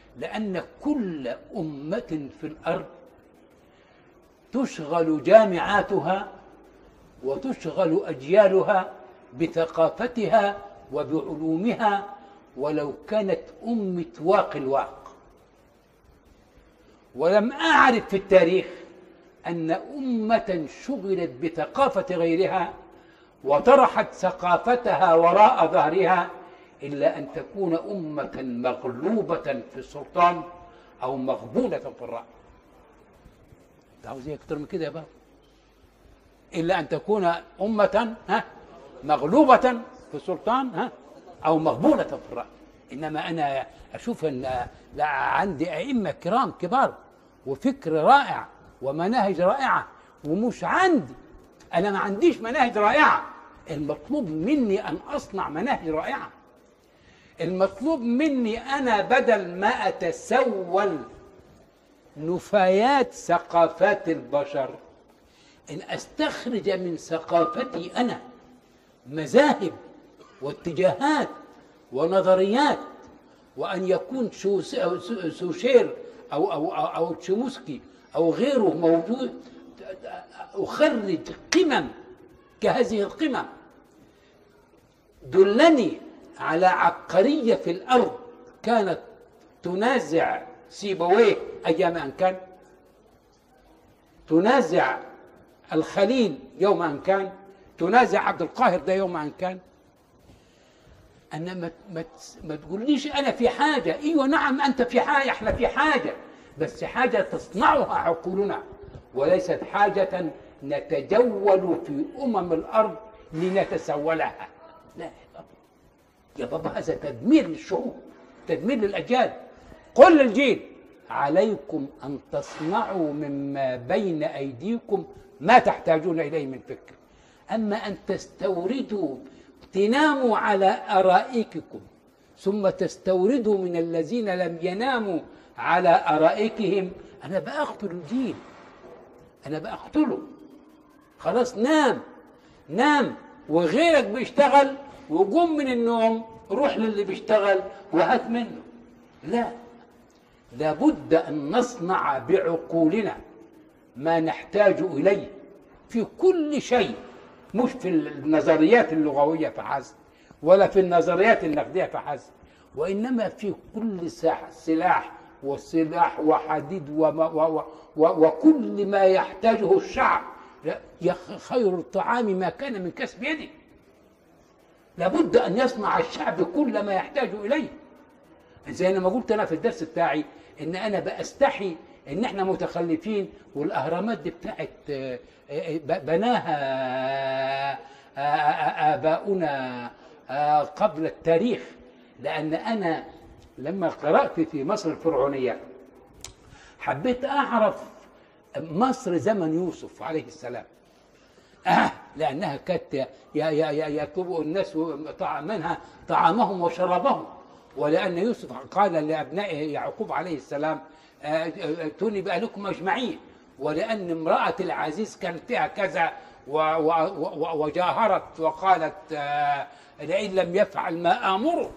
لأن كل أمة في الأرض تشغل جامعاتها وتشغل أجيالها بثقافتها وبعلومها ولو كانت أمة واق الواق ولم أعرف في التاريخ أن أمة شغلت بثقافة غيرها وطرحت ثقافتها وراء ظهرها إلا أن تكون أمة مغلوبة في السلطان أو مغبونة في الرأي عاوز ايه اكتر من كده يا بابا الا ان تكون امه ها مغلوبه في السلطان ها او مغبونه في الراي انما انا اشوف ان لا عندي ائمه كرام كبار وفكر رائع ومناهج رائعه ومش عندي انا ما عنديش مناهج رائعه المطلوب مني ان اصنع مناهج رائعه المطلوب مني انا بدل ما اتسول نفايات ثقافات البشر ان استخرج من ثقافتي انا مذاهب واتجاهات ونظريات وان يكون سوشير او او او, أو تشيموسكي او غيره موجود اخرج قمم كهذه القمم دلني على عبقريه في الارض كانت تنازع سيبويه أيام أن كان تنازع الخليل يوم أن كان تنازع عبد القاهر ده يوم أن كان أنا ما, ما, ما تقوليش أنا في حاجة أيوة نعم أنت في حاجة إحنا في حاجة بس حاجة تصنعها عقولنا وليست حاجة نتجول في أمم الأرض لنتسولها لا يا بابا يا بابا هذا تدمير للشعوب تدمير للأجيال قل للجيل عليكم أن تصنعوا مما بين أيديكم ما تحتاجون إليه من فكر أما أن تستوردوا تناموا على أرائككم ثم تستوردوا من الذين لم يناموا على أرائكهم أنا بأقتل الجيل أنا بأقتله خلاص نام نام وغيرك بيشتغل وقوم من النوم روح للي بيشتغل وهات منه لا لابد ان نصنع بعقولنا ما نحتاج اليه في كل شيء مش في النظريات اللغويه فحسب ولا في النظريات النقديه فحسب وانما في كل سلاح وسلاح وحديد وما و و وكل ما يحتاجه الشعب خير الطعام ما كان من كسب يده لابد ان يصنع الشعب كل ما يحتاج اليه زي ما قلت انا في الدرس بتاعي ان انا بستحي ان احنا متخلفين والاهرامات دي بتاعت بناها اباؤنا قبل التاريخ لان انا لما قرات في مصر الفرعونيه حبيت اعرف مصر زمن يوسف عليه السلام آه لانها كانت يطلب الناس منها طعامهم وشرابهم ولأن يوسف قال لأبنائه يعقوب عليه السلام ائتوني بأهلكم أجمعين ولأن امرأة العزيز كانت فيها كذا وجاهرت وقالت لئن لم يفعل ما آمره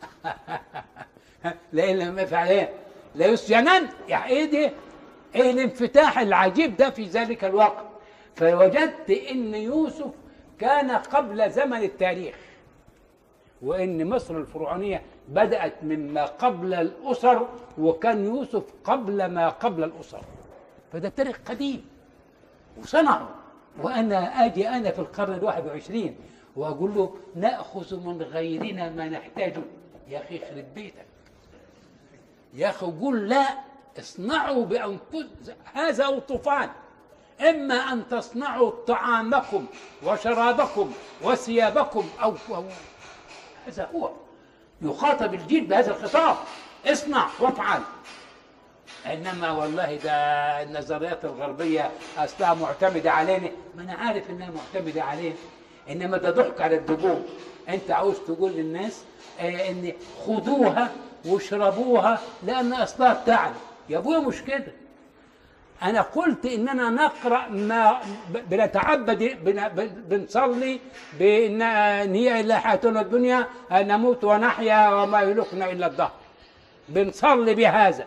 لئن لم يفعل ايه ليسجنن يعني ايه ده ايه الانفتاح العجيب ده في ذلك الوقت فوجدت ان يوسف كان قبل زمن التاريخ وان مصر الفرعونيه بدات مما قبل الاسر وكان يوسف قبل ما قبل الاسر فده تاريخ قديم وصنعوا وانا اجي انا في القرن الواحد وعشرين واقول له ناخذ من غيرنا ما نحتاجه يا اخي يخرب بيتك يا اخي قول لا اصنعوا بانفسكم هذا او طوفان اما ان تصنعوا طعامكم وشرابكم وثيابكم او هذا هو يخاطب الجيل بهذا الخطاب اصنع وافعل انما والله ده النظريات الغربيه اصلها معتمده علينا ما انا عارف انها معتمده علينا انما ده ضحك على الدجوج انت عاوز تقول للناس آه ان خذوها واشربوها لان اصلها بتاعنا يا ابويا مش كده انا قلت اننا نقرا ما بنتعبد بنصلي بان هي الا حياتنا الدنيا نموت ونحيا وما يهلكنا الا الدهر بنصلي بهذا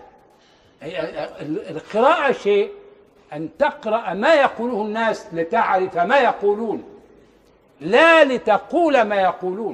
القراءة شيء أن تقرأ ما يقوله الناس لتعرف ما يقولون لا لتقول ما يقولون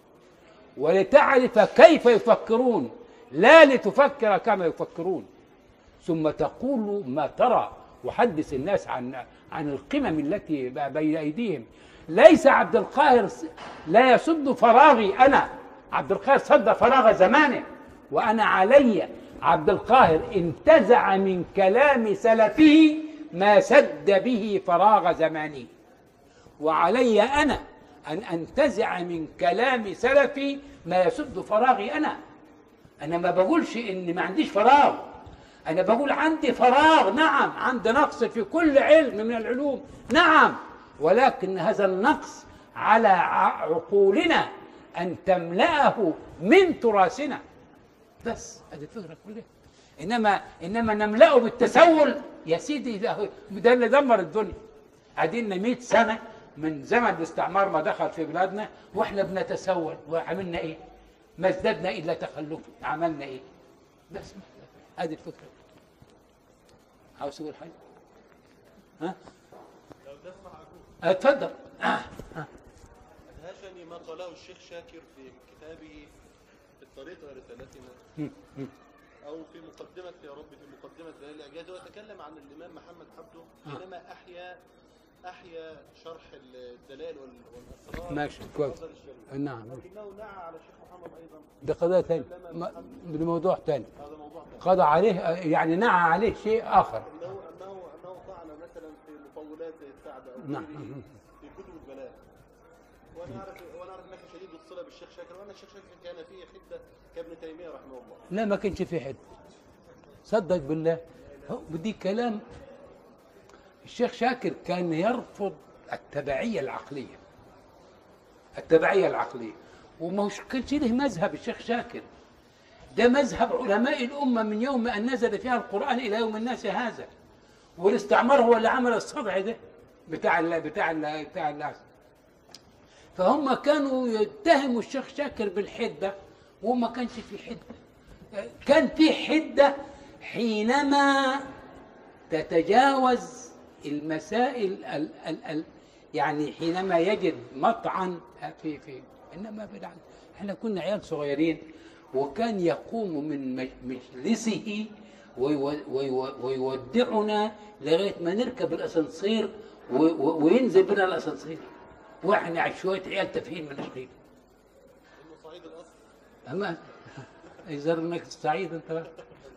ولتعرف كيف يفكرون لا لتفكر كما يفكرون ثم تقول ما ترى وحدث الناس عن عن القمم التي بين ايديهم ليس عبد القاهر لا يسد فراغي انا عبد القاهر سد فراغ زمانه وانا علي عبد القاهر انتزع من كلام سلفه ما سد به فراغ زمانه وعلي انا ان انتزع من كلام سلفي ما يسد فراغي انا انا ما بقولش ان ما عنديش فراغ انا بقول عندي فراغ نعم عندي نقص في كل علم من العلوم نعم ولكن هذا النقص على عقولنا ان تملاه من تراثنا بس هذه الفكره كلها انما انما نملاه بالتسول يا سيدي ده اللي دمر الدنيا قعدنا 100 سنه من زمن الاستعمار ما دخل في بلادنا واحنا بنتسول وعملنا ايه؟ ما ازددنا الا تخلفا عملنا ايه؟ بس هذه الفكره عاوز تقول حاجه؟ ها؟ لو تسمح اقول اتفضل آه. آه. ادهشني ما قاله الشيخ شاكر في كتابه الطريق الى رسالتنا او في مقدمه يا رب في مقدمه دليل الاعجاز ويتكلم عن الامام محمد حمده حينما احيا احيا شرح الدلائل والاسرار ماشي كويس نعم لكنه نعى على الشيخ محمد ايضا ده قضايا ثاني ده موضوع ثاني هذا موضوع ثاني قضى عليه يعني نعى عليه شيء اخر انه انه انه طعن مثلا في مطولات زي السعد او نعم. غيره في كتب البلاغه وانا اعرف وانا اعرف انك شديد الصله بالشيخ شاكر وان الشيخ شاكر كان فيه حده كابن تيميه رحمه الله لا ما كانش في حد صدق بالله هو بدي كلام الشيخ شاكر كان يرفض التبعية العقلية التبعية العقلية ومش كانش له مذهب الشيخ شاكر ده مذهب علماء الأمة من يوم أن نزل فيها القرآن إلى يوم الناس هذا والاستعمار هو اللي عمل الصدع ده بتاع ال بتاع ال بتاع الناس فهم كانوا يتهموا الشيخ شاكر بالحدة وما كانش في حدة كان في حدة حينما تتجاوز المسائل ال ال ال يعني حينما يجد مطعن في في انما بالعكس احنا كنا عيال صغيرين وكان يقوم من مج- مجلسه ويو- ويو- ويودعنا لغايه ما نركب الاسانسير و- و- وينزل بنا الاسانسير واحنا على شويه عيال تافهين من الخير انه صعيد الاصل اما يزر انك السعيد انت بقى.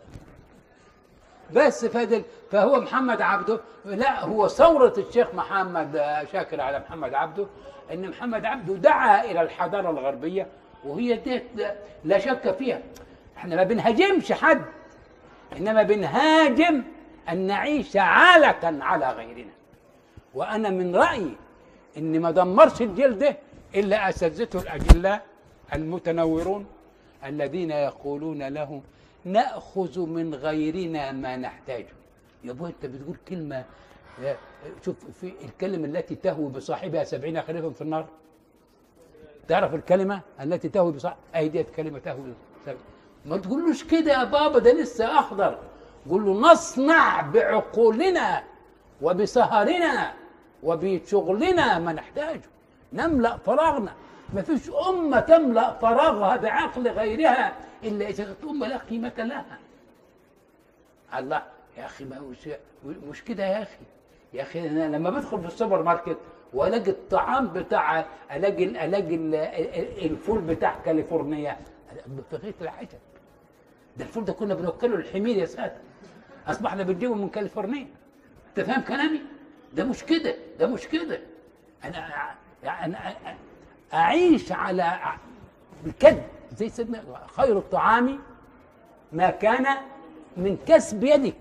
بس فدل فهو محمد عبده لا هو ثورة الشيخ محمد آه، شاكر على محمد عبده ان محمد عبده دعا الى الحضارة الغربية وهي ديت لا- لا شك فيها احنا ما بنهاجمش حد انما بنهاجم ان نعيش عالة على غيرنا وانا من رايي ان ما دمرش الجيل ده الا اساتذته الاجلاء المتنورون الذين يقولون له ناخذ من غيرنا ما نحتاجه يا ابوي انت بتقول كلمه يا- شوف في الكلمه التي تهوي بصاحبها سبعين خليفا في النار تعرف الكلمه التي تهوي بصاحبها اي ديت كلمه تهوي سبعين. ما تقولوش كده يا بابا ده لسه اخضر قول له نصنع بعقولنا وبسهرنا وبشغلنا ما نحتاجه نملأ فراغنا ما فيش أمة تملأ فراغها بعقل غيرها إلا إذا كانت أمة لا قيمة لها الله يا أخي ما مش, مش كده يا أخي يا أخي أنا لما بدخل في السوبر ماركت وألاقي الطعام بتاع ألاقي ألاقي ال- ال- الفول بتاع كاليفورنيا في غاية العجب ده الفول ده كنا بنوكله للحمير يا ساتر اصبحنا بنجيبه من كاليفورنيا انت فاهم كلامي ده مش كده ده مش كده انا يعني أنا اعيش على الكذب زي سيدنا خير الطعام ما كان من كسب يدك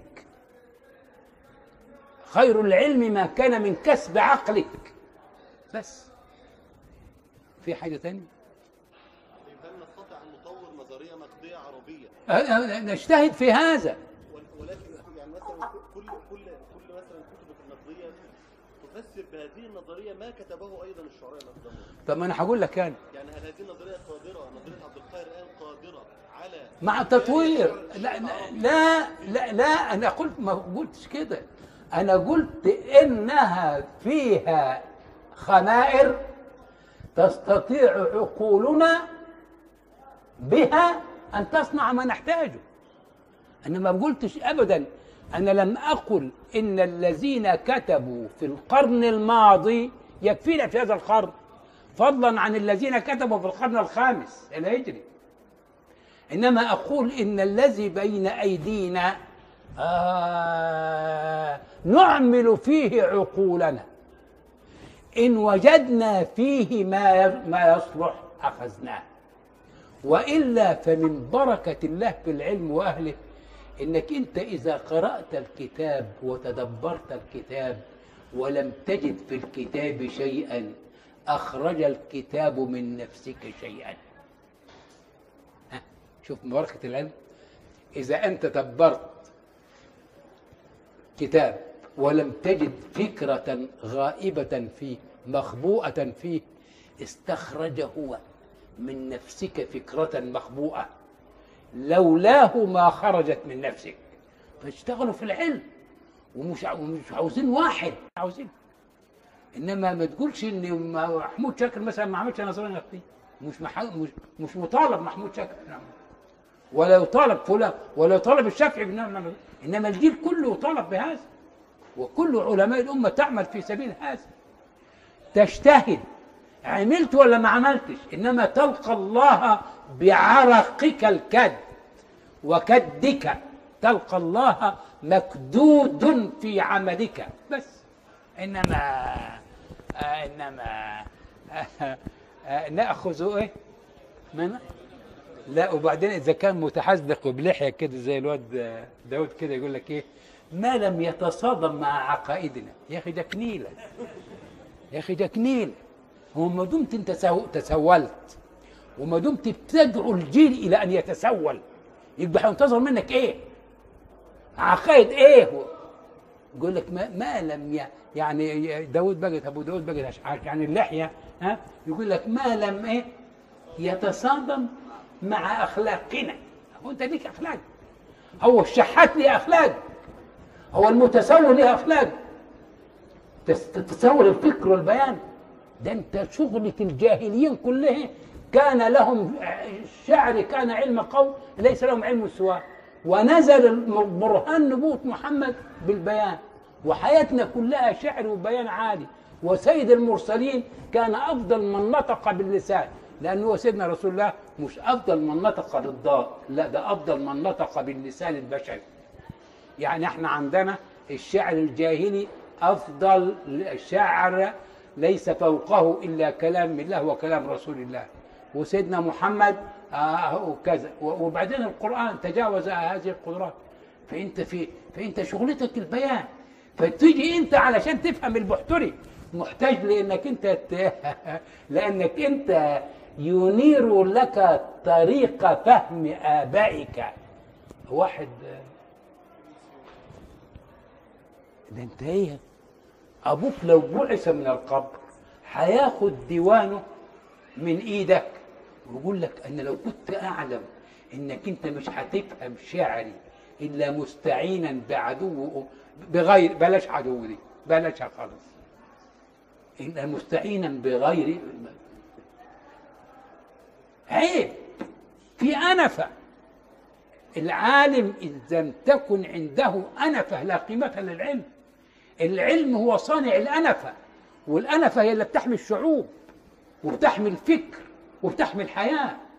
خير العلم ما كان من كسب عقلك بس في حاجه ثانيه هل نستطيع ان نطور نظريه نقديه عربيه أه، أه، نجتهد في هذا ول- ولكن يعني مثلا كل كل كل مثلا كتب النقديه يفسر بهذه النظريه ما كتبه ايضا الشعراء الاقدمون طب ما انا هقول لك انا يعني هل هذه النظريه قادره نظريه عبد القاهر الان قادره على مع التطوير لا لا لا, لا انا قلت ما قلتش كده انا قلت انها فيها خنائر تستطيع عقولنا بها ان تصنع ما نحتاجه انا ما قلتش ابدا انا لم اقل ان الذين كتبوا في القرن الماضي يكفينا في هذا القرن فضلا عن الذين كتبوا في القرن الخامس الهجري انما اقول ان الذي بين ايدينا آه نعمل فيه عقولنا ان وجدنا فيه ما ما يصلح اخذناه والا فمن بركه الله في العلم واهله انك انت اذا قرات الكتاب وتدبرت الكتاب ولم تجد في الكتاب شيئا اخرج الكتاب من نفسك شيئا ها، شوف بركه العلم اذا انت دبرت كتاب ولم تجد فكرة غائبة فيه مخبوءة فيه استخرج هو من نفسك فكرة مخبوءة لولاه ما خرجت من نفسك فاشتغلوا في العلم ومش ع- ومش عاوزين واحد عاوزين انما ما تقولش ان محمود شاكر مثلا ما عملش نظريه نقديه مش مح... مش مش مطالب محمود شاكر نعم. ولا يطالب فلان ولا يطالب الشافعي بنعمة انما الجيل كله يطالب بهذا وكل علماء الامه تعمل في سبيل هذا تجتهد عملت ولا ما عملتش انما تلقى الله بعرقك الكد وكدك تلقى الله مكدود في عملك بس انما آه انما آه آه ناخذ ايه من لا وبعدين اذا كان متحزلق وبلحيه كده زي الواد داود كده يقول لك ايه ما لم يتصادم مع عقائدنا يا اخي ده كنيله يا اخي ده كنيله هو ما دمت انت سو- تسولت وما دمت بتدعو الجيل الى ان يتسول يبقى هينتظر منك ايه؟ عقائد ايه؟ هو؟ يقول لك ما, ما لم ي... يعني داود بقت ابو داود بقت عش- يعني اللحيه ها يقول لك ما لم ايه؟ يتصادم مع اخلاقنا هو انت ليك اخلاق هو الشحات ليه اخلاق هو المتسول ليه اخلاق تس- تتسول الفكر والبيان ده انت شغلة الجاهليين كلها كان لهم الشعر كان علم قوم ليس لهم علم سواه ونزل برهان نبوة محمد بالبيان وحياتنا كلها شعر وبيان عالي وسيد المرسلين كان افضل من نطق باللسان لانه هو سيدنا رسول الله مش افضل من نطق بالضاد لا ده افضل من نطق باللسان البشري يعني احنا عندنا الشعر الجاهلي افضل شعر ليس فوقه الا كلام الله وكلام رسول الله وسيدنا محمد آه وكذا وبعدين القران تجاوز هذه القدرات فانت في فانت شغلتك البيان فتيجي انت علشان تفهم البحتري محتاج لانك انت ت... لانك انت ينير لك طريق فهم ابائك واحد ده انت ايه ابوك لو بعث من القبر هياخد ديوانه من ايدك ويقول لك انا لو كنت اعلم انك انت مش هتفهم شعري الا مستعينا بعدو بغير بلاش عدو دي بلاش خالص الا مستعينا بغير عيب في انفه العالم إذا لم تكن عنده أنفة لا قيمة للعلم العلم هو صانع الأنفة والأنفة هي اللي بتحمي الشعوب وبتحمي الفكر وبتحمي الحياة